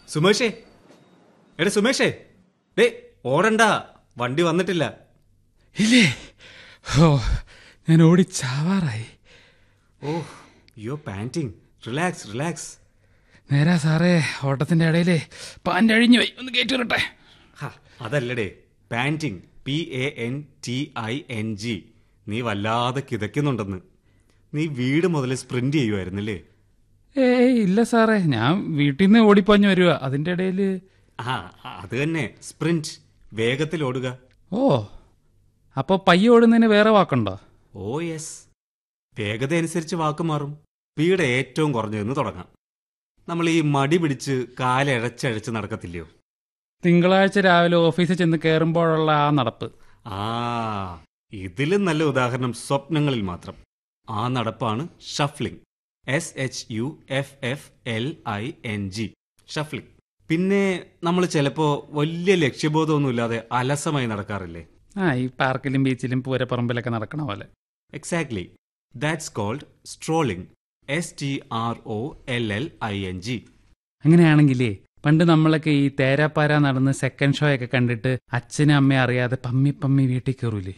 സുമേഷേ എടാ സുമേഷേ ഡേ ഓടണ്ട വണ്ടി വന്നിട്ടില്ല ഇല്ലേ ഓ ഞാൻ ഓടി ചാവാറായി oh you panting relax relax നേരാ സാറേ ഓട്ടത്തിന്റെ ഇടയിലേ പാൻ്റെ അഴിഞ്ഞു പോയി ഒന്ന് കയറ്റി വിടട്ടെ ഹാ അതല്ലടേ panting P A N T I N G നീ വല്ലാതെ കിതയ്ക്കുന്നുണ്ടെന്ന് നീ വീട് മുതൽ സ്പ്രിന്റ് ചെയ്യുമായിരുന്നില്ലേ ഏയ് ഇല്ല സാറേ ഞാൻ വീട്ടിൽ നിന്ന് ഓടിപ്പാഞ്ഞു വരുക അതിന്റെ ഇടയിൽ ആ അത് തന്നെ സ്പ്രിന്റ് വേഗത്തിൽ ഓടുക ഓ അപ്പോൾ പയ്യെ ഓടുന്നതിന് വേറെ വാക്കുണ്ടോ ഓ യെസ് വേഗത അനുസരിച്ച് വാക്ക് മാറും സ്പീഡ് ഏറ്റവും കുറഞ്ഞതെന്ന് തുടങ്ങാം നമ്മൾ ഈ മടി പിടിച്ച് കാലഴച്ചഴച്ച് നടക്കത്തില്ലയോ തിങ്കളാഴ്ച രാവിലെ ഓഫീസിൽ ചെന്ന് കയറുമ്പോഴുള്ള ആ നടപ്പ് ആ ഇതിലും നല്ല ഉദാഹരണം സ്വപ്നങ്ങളിൽ മാത്രം ആ നടപ്പാണ് shuffling S H U F F L I N G shuffling പിന്നെ നമ്മൾ ചിലപ്പോൾ വലിയ ലക്ഷ്യബോധമൊന്നുമില്ലാതെ അലസമായി നടക്കാറില്ലേ ആ ഈ പാർക്കിലും ബീച്ചിലും പൂരപ്പറമ്പിലൊക്കെ നടക്കണ പോലെ exactly that's called strolling S T R O L L I N G അങ്ങനെയാണെങ്കിലേ പണ്ട് നമ്മളൊക്കെ ഈ തേരാപ്പാര നടന്ന് സെക്കൻഡ് ഷോ ഒക്കെ കണ്ടിട്ട് അച്ഛനും അമ്മയും അറിയാതെ പമ്മി പമ്മി വീട്ടിൽ കയറൂലേ